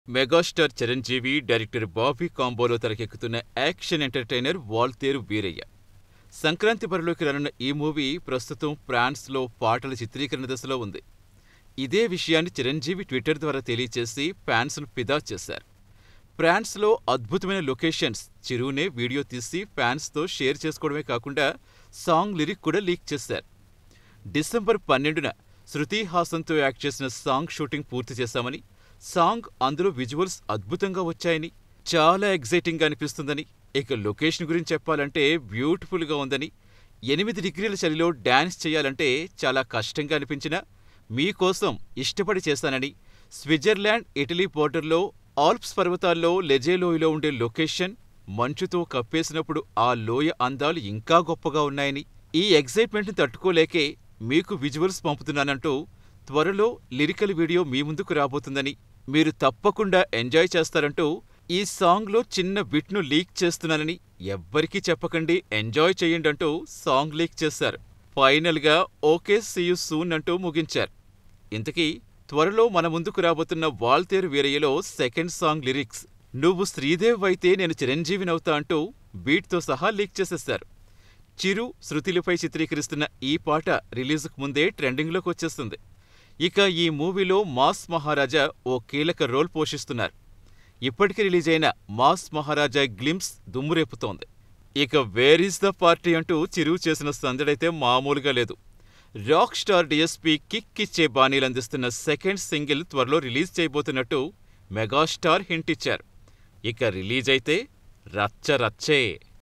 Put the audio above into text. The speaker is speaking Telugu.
మెగాస్టార్ చిరంజీవి, డైరెక్టర్ బాబీ కాంబోలో తెరకెక్కుతున్న యాక్షన్ ఎంటర్టైనర్ వాల్తేరు వీరయ్య. సంక్రాంతి బరిలోకి రానున్న ఈ మూవీ ప్రస్తుతం ఫ్రాన్స్లో పాటల చిత్రీకరణ దశలో ఉంది. ఇదే విషయాన్ని చిరంజీవి ట్విట్టర్ ద్వారా తెలియచేసి ఫ్యాన్స్ను ఫిదా చేశారు. ఫ్రాన్స్లో అద్భుతమైన లొకేషన్స్ చిరునే వీడియో తీసి ఫ్యాన్స్తో షేర్ చేసుకోవడమే కాకుండా సాంగ్ లిరిక్ కూడా లీక్ చేశారు. డిసెంబర్ పన్నెండున శృతి హాసన్తో యాక్ట్ చేసిన సాంగ్ షూటింగ్ పూర్తి చేశామని, సాంగ్ అందులో విజువల్స్ అద్భుతంగా వచ్చాయని, చాలా ఎగ్జైటింగ్గా అనిపిస్తుందని, ఇక లొకేషన్ గురించి చెప్పాలంటే బ్యూటిఫుల్గా ఉందని, ఎనిమిది డిగ్రీల చలిలో డాన్స్ చేయాలంటే చాలా కష్టంగా అనిపించినా మీకోసం ఇష్టపడి చేశానని, స్విట్జర్లాండ్, ఇటలీ బోర్డర్లో ఆల్ప్స్ పర్వతాల్లో లెజే లోయలో ఉండే లొకేషన్, మంచుతో కప్పేసినప్పుడు ఆ లోయ అందాలు ఇంకా గొప్పగా ఉన్నాయని, ఈ ఎగ్జైట్మెంట్ని తట్టుకోలేకే మీకు విజువల్స్ పంపుతున్నానంటూ త్వరలో లిరికల్ వీడియో మీ ముందుకు రాబోతుందని, మీరు తప్పకుండా ఎంజాయ్ చేస్తారంటూ ఈ సాంగ్లో చిన్న బిట్ను లీక్ చేస్తున్నానని, ఎవ్వరికీ చెప్పకండి ఎంజాయ్ చేయండంటూ సాంగ్ లీక్ చేశారు. ఫైనల్గా ఓకే సీ యు సూన్ అంటూ ముగించారు. ఇంతకీ త్వరలో మన ముందుకు రాబోతున్న వాల్తేరు వీరయ్యలో సెకండ్ సాంగ్ లిరిక్స్ నువ్వు శ్రీదేవ్ అయితే నేను చిరంజీవినవుతా అంటూ బీట్తో సహా లీక్ చేసేశారు. చిరు, శృతిలపై చిత్రీకరిస్తున్న ఈ పాట రిలీజుకు ముందే ట్రెండింగ్లోకి వచ్చేస్తుంది. ఇక ఈ మూవీలో మాస్ మహారాజా ఓ కీలక రోల్ పోషిస్తున్నారు. ఇప్పటికి రిలీజైన మాస్ మహారాజా గ్లింప్స్ దుమ్మురేపుతోంది. ఇక వేర్ ఈజ్ ద పార్టీ అంటూ చిరు చేసిన సందడైతే మామూలుగా లేదు. రాక్ స్టార్ డీఎస్పీ కిక్ ఇచ్చే బాణీలందిస్తున్న సెకండ్ సింగిల్ త్వరలో రిలీజ్ చేయబోతున్నట్టు మెగాస్టార్ హింట్ ఇచ్చారు. ఇక రిలీజ్ అయితే రచ్చ రచ్చే.